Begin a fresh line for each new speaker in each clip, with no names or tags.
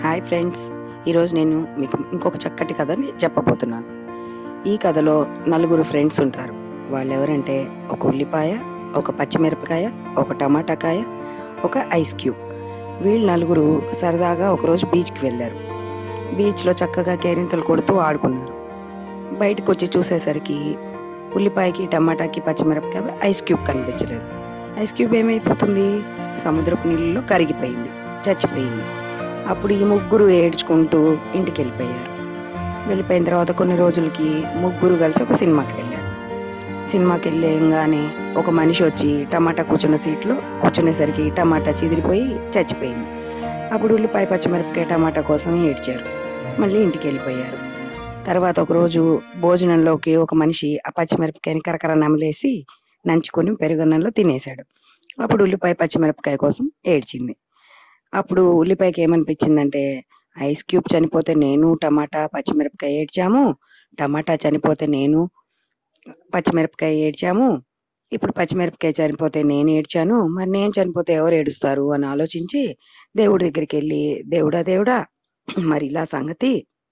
hi friends ఈరోజు నేను మీకు ఇంకొక చక్కటి కథని చెప్పబోతున్నాను ఈ కథలో నలుగురు ఫ్రెండ్స్ ఉంటారు వాళ్ళు ఎవరంటే ఒక ఉల్లిపాయ ఒక పచ్చిమిరపకాయ ఒక టమాటాకాయ ఒక ఐస్ క్యూబ్ వీళ్ళు నలుగురు సరదాగా ఒకరోజు బీచ్కి వెళ్ళారు బీచ్లో చక్కగా కేరింతలు కొడుతూ ఆడుకున్నారు బయటకు వచ్చి చూసేసరికి ఉల్లిపాయకి టమాటాకి పచ్చిమిరపకాయ ఐస్ క్యూబ్ కనిపించలేదు ఐస్ క్యూబ్ ఏమైపోతుంది సముద్రపు నీళ్ళలో కరిగిపోయింది చచ్చిపోయింది అప్పుడు ఈ ముగ్గురు ఏడ్చుకుంటూ ఇంటికి వెళ్ళిపోయారు వెళ్ళిపోయిన తర్వాత కొన్ని రోజులకి ముగ్గురు కలిసి ఒక సినిమాకి వెళ్ళారు సినిమాకి వెళ్ళేయంగానే ఒక మనిషి వచ్చి టమాటా కూర్చున్న సీట్లో కూర్చునేసరికి టమాటా చిదిరిపోయి చచ్చిపోయింది అప్పుడు ఉల్లిపాయ పచ్చిమిరపకాయ టమాటా కోసం ఏడ్చారు మళ్ళీ ఇంటికి వెళ్ళిపోయారు తర్వాత ఒకరోజు భోజనంలోకి ఒక మనిషి ఆ పచ్చిమిరపకాయని కరకర నమిలేసి నంచుకొని పెరుగన్నంలో తినేశాడు అప్పుడు ఉల్లిపాయ పచ్చిమిరపకాయ కోసం ఏడ్చింది అప్పుడు ఉల్లిపాయకి ఏమనిపించిందంటే ఐస్ క్యూబ్ చనిపోతే నేను టమాటా పచ్చిమిరపకాయ ఏడ్చాము టమాటా చనిపోతే నేను పచ్చిమిరపకాయ ఏడ్చాము ఇప్పుడు పచ్చిమిరపకాయ చనిపోతే నేను ఏడ్చాను మరి నేను చనిపోతే ఎవరు ఏడుస్తారు అని ఆలోచించి దేవుడి దగ్గరికి వెళ్ళి దేవుడా దేవుడా మరి ఇలా సంగతి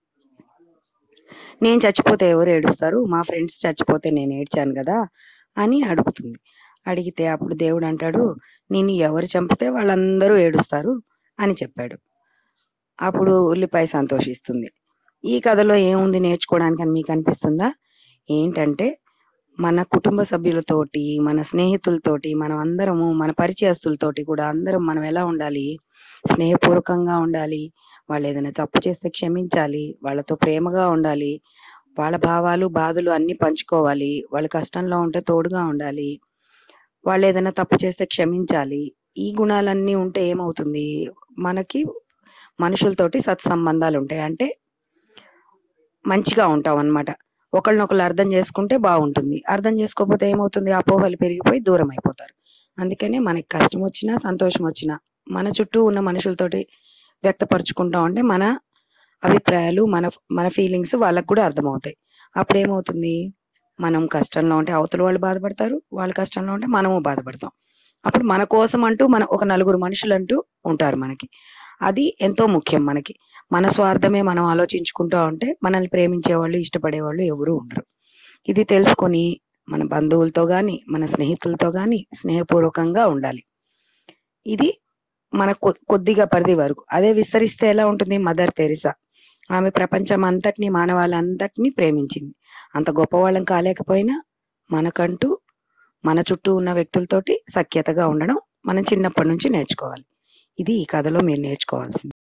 నేను చచ్చిపోతే ఎవరు ఏడుస్తారు మా ఫ్రెండ్స్ చచ్చిపోతే నేను ఏడ్చాను కదా అని అడుగుతుంది అడిగితే అప్పుడు దేవుడు అంటాడు నేను ఎవరు చంపితే వాళ్ళందరూ ఏడుస్తారు అని చెప్పాడు అప్పుడు ఉల్లిపాయ సంతోషిస్తుంది ఈ కథలో ఏముంది నేర్చుకోవడానికి అని మీకు అనిపిస్తుందా ఏంటంటే మన కుటుంబ సభ్యులతోటి మన స్నేహితులతోటి మనం అందరము మన పరిచయస్తులతోటి కూడా అందరం మనం ఎలా ఉండాలి స్నేహపూర్వకంగా ఉండాలి వాళ్ళు ఏదైనా తప్పు చేస్తే క్షమించాలి వాళ్ళతో ప్రేమగా ఉండాలి వాళ్ళ భావాలు బాధలు అన్ని పంచుకోవాలి వాళ్ళ కష్టంలో ఉంటే తోడుగా ఉండాలి వాళ్ళు ఏదైనా తప్పు చేస్తే క్షమించాలి ఈ గుణాలన్నీ ఉంటే ఏమవుతుంది మనకి మనుషులతోటి సత్సంబంధాలు ఉంటాయి అంటే మంచిగా ఉంటాం అన్నమాట ఒకళ్ళనొకళ్ళు అర్థం చేసుకుంటే బాగుంటుంది అర్థం చేసుకోకపోతే ఏమవుతుంది అపోహలు పెరిగిపోయి దూరం అయిపోతారు అందుకనే మనకి కష్టం వచ్చినా సంతోషం వచ్చినా మన చుట్టూ ఉన్న మనుషులతోటి వ్యక్తపరుచుకుంటా ఉంటే మన అభిప్రాయాలు మన మన ఫీలింగ్స్ వాళ్ళకు కూడా అర్థమవుతాయి అప్పుడు ఏమవుతుంది మనం కష్టంలో ఉంటే అవతల వాళ్ళు బాధపడతారు వాళ్ళ కష్టంలో ఉంటే మనము బాధపడతాం అప్పుడు మన కోసం అంటూ మన ఒక నలుగురు మనుషులు అంటూ ఉంటారు మనకి అది ఎంతో ముఖ్యం మనకి మన స్వార్థమే మనం ఆలోచించుకుంటూ ఉంటే మనల్ని ప్రేమించే వాళ్ళు ఇష్టపడే వాళ్ళు ఎవరు ఉండరు ఇది తెలుసుకొని మన బంధువులతో కానీ మన స్నేహితులతో కానీ స్నేహపూర్వకంగా ఉండాలి ఇది మన కొ- కొద్దిగా పరిధి వరకు అదే విస్తరిస్తే ఎలా ఉంటుంది మదర్ తెరిసా ఆమె ప్రపంచం అంతటిని మానవాళ్ళంతటినీ ప్రేమించింది అంత గొప్పవాళ్ళం కాలేకపోయినా మనకంటూ మన చుట్టూ ఉన్న వ్యక్తులతోటి సఖ్యతగా ఉండడం మనం చిన్నప్పటి నుంచి నేర్చుకోవాలి ఇది ఈ కథలో మీరు నేర్చుకోవాల్సింది